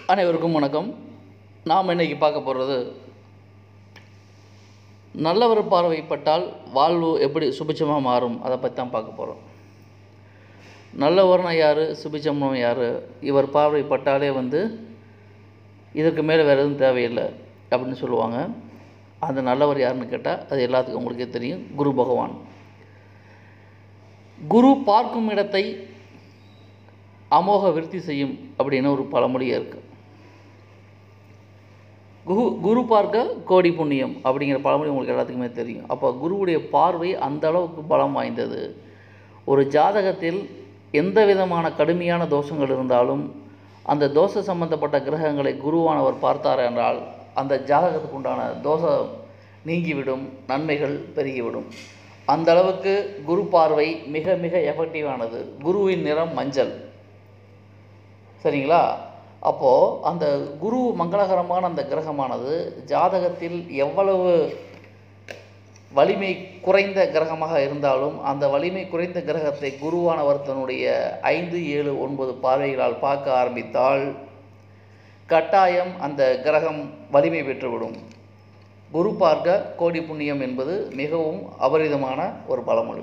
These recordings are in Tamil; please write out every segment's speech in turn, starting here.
அனைவருக்கும் வணக்கம் நாம் இன்னைக்கு பார்க்க போகிறது நல்லவர் பார்வைப்பட்டால் வாழ்வு எப்படி சுபிட்சமாக மாறும் அதை பற்றி தான் பார்க்க போகிறோம் நல்லவர்னா யார் சுபிட்சம்னா யார் இவர் பார்வைப்பட்டாலே வந்து இதற்கு மேலே வேறு எதுவும் தேவையில்லை அப்படின்னு சொல்லுவாங்க அந்த நல்லவர் யாருன்னு கேட்டால் அது எல்லாத்துக்கும் உங்களுக்கே தெரியும் குரு பகவான் குரு பார்க்கும் இடத்தை அமோக விருத்தி செய்யும் அப்படின்னு ஒரு பழமொழியே இருக்குது குரு குரு பார்க்க கோடி புண்ணியம் அப்படிங்கிற பழமொழி உங்களுக்கு எல்லாத்துக்குமே தெரியும் அப்போ குருவுடைய பார்வை அந்த அளவுக்கு பலம் வாய்ந்தது ஒரு ஜாதகத்தில் எந்த விதமான கடுமையான தோஷங்கள் இருந்தாலும் அந்த தோஷ சம்பந்தப்பட்ட கிரகங்களை குருவானவர் பார்த்தார் என்றால் அந்த ஜாதகத்துக்கு உண்டான தோஷம் நீங்கிவிடும் நன்மைகள் பெருகிவிடும் அந்த அளவுக்கு குரு பார்வை மிக மிக எஃபெக்டிவானது குருவின் நிறம் மஞ்சள் சரிங்களா அப்போது அந்த குரு மங்களகரமான அந்த கிரகமானது ஜாதகத்தில் எவ்வளவு வலிமை குறைந்த கிரகமாக இருந்தாலும் அந்த வலிமை குறைந்த கிரகத்தை குருவானவர் தன்னுடைய ஐந்து ஏழு ஒன்பது பார்வைகளால் பார்க்க ஆரம்பித்தால் கட்டாயம் அந்த கிரகம் வலிமை பெற்றுவிடும் குரு பார்க்க கோடி புண்ணியம் என்பது மிகவும் அபரிதமான ஒரு பழமொழி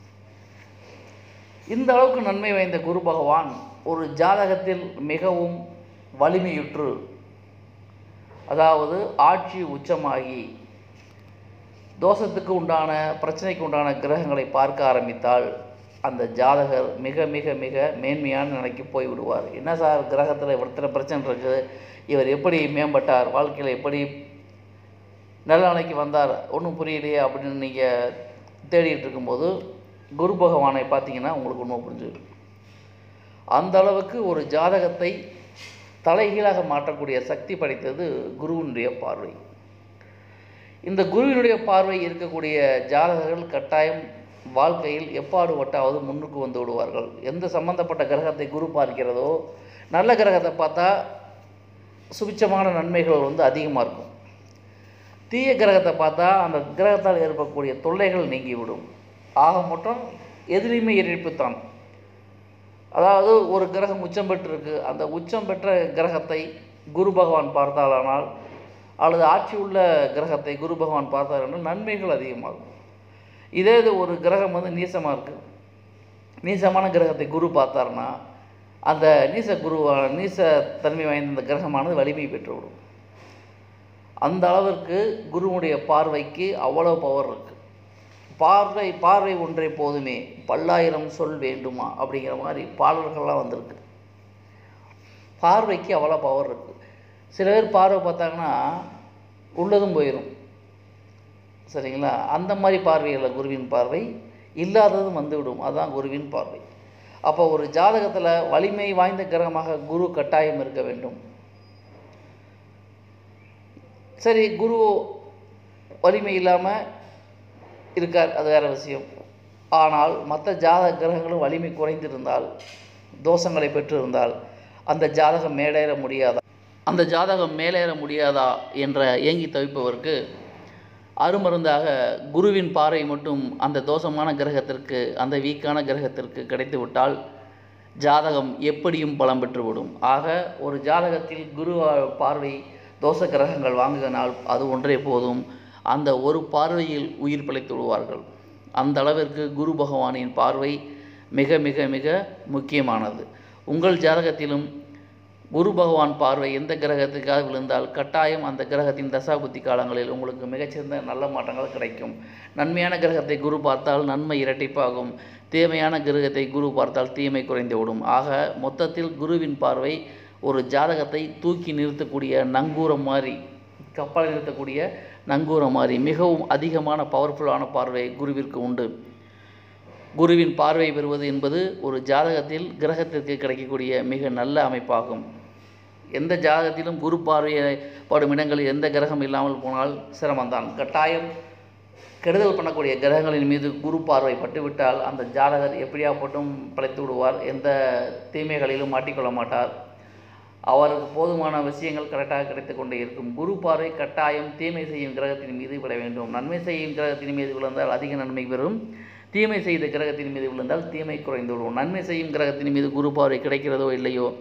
இந்த அளவுக்கு நன்மை வாய்ந்த குரு பகவான் ஒரு ஜாதகத்தில் மிகவும் வலிமையுற்று அதாவது ஆட்சி உச்சமாகி தோஷத்துக்கு உண்டான பிரச்சனைக்கு உண்டான கிரகங்களை பார்க்க ஆரம்பித்தால் அந்த ஜாதகர் மிக மிக மிக மேன்மையான நிலைக்கு போய் விடுவார் என்ன சார் கிரகத்தில் இத்தனை பிரச்சனை இருக்குது இவர் எப்படி மேம்பட்டார் வாழ்க்கையில் எப்படி நல்ல நிலைக்கு வந்தார் ஒன்றும் புரியலையே அப்படின்னு நீங்கள் தேடிட்டு இருக்கும்போது குரு பகவானை பார்த்தீங்கன்னா உங்களுக்கு உண்மை புரிஞ்சுடும் அந்த அளவுக்கு ஒரு ஜாதகத்தை தலைகீழாக மாற்றக்கூடிய சக்தி படைத்தது குருவினுடைய பார்வை இந்த குருவினுடைய பார்வை இருக்கக்கூடிய ஜாதகர்கள் கட்டாயம் வாழ்க்கையில் எப்பாடு வட்டாவது முன்னுக்கு வந்து விடுவார்கள் எந்த சம்பந்தப்பட்ட கிரகத்தை குரு பார்க்கிறதோ நல்ல கிரகத்தை பார்த்தா சுபிச்சமான நன்மைகள் வந்து அதிகமாக இருக்கும் தீய கிரகத்தை பார்த்தா அந்த கிரகத்தால் ஏற்படக்கூடிய தொல்லைகள் நீங்கிவிடும் ஆக மொத்தம் எதிரிமை எரிப்புத்தான் அதாவது ஒரு கிரகம் உச்சம் பெற்றிருக்கு அந்த உச்சம் பெற்ற கிரகத்தை குரு பகவான் பார்த்தாலானால் அல்லது ஆட்சி உள்ள கிரகத்தை குரு பகவான் பார்த்தார் என்றால் நன்மைகள் அதிகமாகும் இதே இது ஒரு கிரகம் வந்து நீசமாக இருக்குது நீசமான கிரகத்தை குரு பார்த்தாருன்னா அந்த நீச குரு நீச தன்மை வாய்ந்த அந்த கிரகமானது வலிமை பெற்றுவிடும் அந்த அளவிற்கு குருவுடைய பார்வைக்கு அவ்வளோ பவர் இருக்குது பார்வை பார்வை ஒன்றை போதுமே பல்லாயிரம் சொல் வேண்டுமா அப்படிங்கிற மாதிரி பாடல்கள்லாம் வந்திருக்கு பார்வைக்கு அவ்வளோ பவர் இருக்குது சில பேர் பார்வை பார்த்தாங்கன்னா உள்ளதும் போயிடும் சரிங்களா அந்த மாதிரி பார்வைகளில் குருவின் பார்வை இல்லாததும் வந்துவிடும் அதுதான் குருவின் பார்வை அப்போ ஒரு ஜாதகத்தில் வலிமை வாய்ந்த கிரகமாக குரு கட்டாயம் இருக்க வேண்டும் சரி குரு வலிமை இல்லாமல் இருக்கார் அது வேறு விஷயம் ஆனால் மற்ற ஜாதக கிரகங்களும் வலிமை குறைந்திருந்தால் தோஷங்களை பெற்றிருந்தால் அந்த ஜாதகம் மேலேற முடியாதா அந்த ஜாதகம் மேலேற முடியாதா என்ற ஏங்கி தவிப்பவருக்கு அருமருந்தாக குருவின் பார்வை மட்டும் அந்த தோஷமான கிரகத்திற்கு அந்த வீக்கான கிரகத்திற்கு கிடைத்து விட்டால் ஜாதகம் எப்படியும் பலம் பெற்றுவிடும் ஆக ஒரு ஜாதகத்தில் குரு பார்வை தோஷ கிரகங்கள் வாங்குகினால் அது ஒன்றே போதும் அந்த ஒரு பார்வையில் உயிர் பிழைத்து விடுவார்கள் அந்த அளவிற்கு குரு பகவானின் பார்வை மிக மிக மிக முக்கியமானது உங்கள் ஜாதகத்திலும் குரு பகவான் பார்வை எந்த கிரகத்துக்காக விழுந்தால் கட்டாயம் அந்த கிரகத்தின் தசாபுத்தி காலங்களில் உங்களுக்கு மிகச்சிறந்த நல்ல மாற்றங்கள் கிடைக்கும் நன்மையான கிரகத்தை குரு பார்த்தால் நன்மை இரட்டிப்பாகும் தீமையான கிரகத்தை குரு பார்த்தால் தீமை குறைந்துவிடும் ஆக மொத்தத்தில் குருவின் பார்வை ஒரு ஜாதகத்தை தூக்கி நிறுத்தக்கூடிய நங்கூரம் மாதிரி கப்பலை நிறுத்தக்கூடிய நங்கூரம் மாதிரி மிகவும் அதிகமான பவர்ஃபுல்லான பார்வை குருவிற்கு உண்டு குருவின் பார்வை பெறுவது என்பது ஒரு ஜாதகத்தில் கிரகத்திற்கு கிடைக்கக்கூடிய மிக நல்ல அமைப்பாகும் எந்த ஜாதகத்திலும் குரு பார்வைப்படும் இடங்களில் எந்த கிரகம் இல்லாமல் போனால் சிரமம்தான் கட்டாயம் கெடுதல் பண்ணக்கூடிய கிரகங்களின் மீது குரு பார்வை பட்டுவிட்டால் அந்த ஜாதகர் எப்படியாப்பட்டும் பிழைத்து விடுவார் எந்த தீமைகளிலும் மாட்டிக்கொள்ள மாட்டார் அவருக்கு போதுமான விஷயங்கள் கரெக்டாக கிடைத்து கொண்டே இருக்கும் குரு பார்வை கட்டாயம் தீமை செய்யும் கிரகத்தின் மீது விழ வேண்டும் நன்மை செய்யும் கிரகத்தின் மீது விழுந்தால் அதிக நன்மை பெறும் தீமை செய்த கிரகத்தின் மீது விழுந்தால் தீமை குறைந்து விடும் நன்மை செய்யும் கிரகத்தின் மீது குரு பார்வை கிடைக்கிறதோ இல்லையோ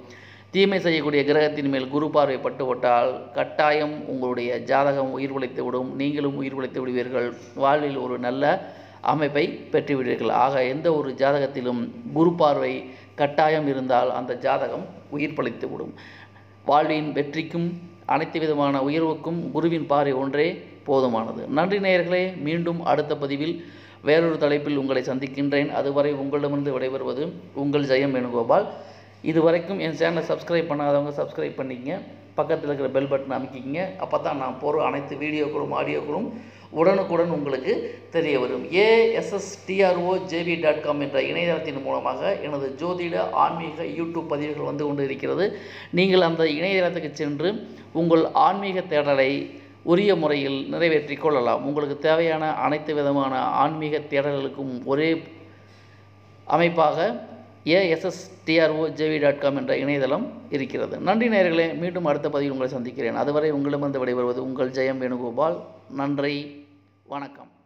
தீமை செய்யக்கூடிய கிரகத்தின் மேல் குரு பார்வை பட்டுவிட்டால் கட்டாயம் உங்களுடைய ஜாதகம் உயிர் பிழைத்து விடும் நீங்களும் உயிர் பிழைத்து விடுவீர்கள் வாழ்வில் ஒரு நல்ல அமைப்பை பெற்றுவிடுவீர்கள் ஆக எந்த ஒரு ஜாதகத்திலும் குரு பார்வை கட்டாயம் இருந்தால் அந்த ஜாதகம் உயிர் பிழைத்து விடும் வாழ்வின் வெற்றிக்கும் அனைத்து விதமான உயர்வுக்கும் குருவின் பார்வை ஒன்றே போதுமானது நன்றி நேயர்களே மீண்டும் அடுத்த பதிவில் வேறொரு தலைப்பில் உங்களை சந்திக்கின்றேன் அதுவரை உங்களிடமிருந்து விடைபெறுவது உங்கள் ஜெயம் வேணுகோபால் இதுவரைக்கும் என் சேனலை சப்ஸ்கிரைப் பண்ணாதவங்க சப்ஸ்கிரைப் பண்ணிக்கங்க பக்கத்தில் இருக்கிற பெல் பட்டன் அமைக்கிங்க அப்போ தான் நான் போகிற அனைத்து வீடியோக்களும் ஆடியோக்களும் உடனுக்குடன் உங்களுக்கு தெரிய வரும் ஏஎஸ்எஸ்டிஆர்ஓ ஜேவி டாட் காம் என்ற இணையதளத்தின் மூலமாக எனது ஜோதிட ஆன்மீக யூடியூப் பதிவுகள் வந்து கொண்டு இருக்கிறது நீங்கள் அந்த இணையதளத்துக்கு சென்று உங்கள் ஆன்மீக தேடலை உரிய முறையில் நிறைவேற்றிக் கொள்ளலாம் உங்களுக்கு தேவையான அனைத்து விதமான ஆன்மீக தேடல்களுக்கும் ஒரே அமைப்பாக ஏஎஸ்எஸ்டிஆர்ஓ ஜேவி டாட் காம் என்ற இணையதளம் இருக்கிறது நன்றி நேயர்களே மீண்டும் அடுத்த பதிவில் உங்களை சந்திக்கிறேன் அதுவரை உங்களிடமிருந்து விடைபெறுவது உங்கள் ஜெயம் வேணுகோபால் நன்றி வணக்கம்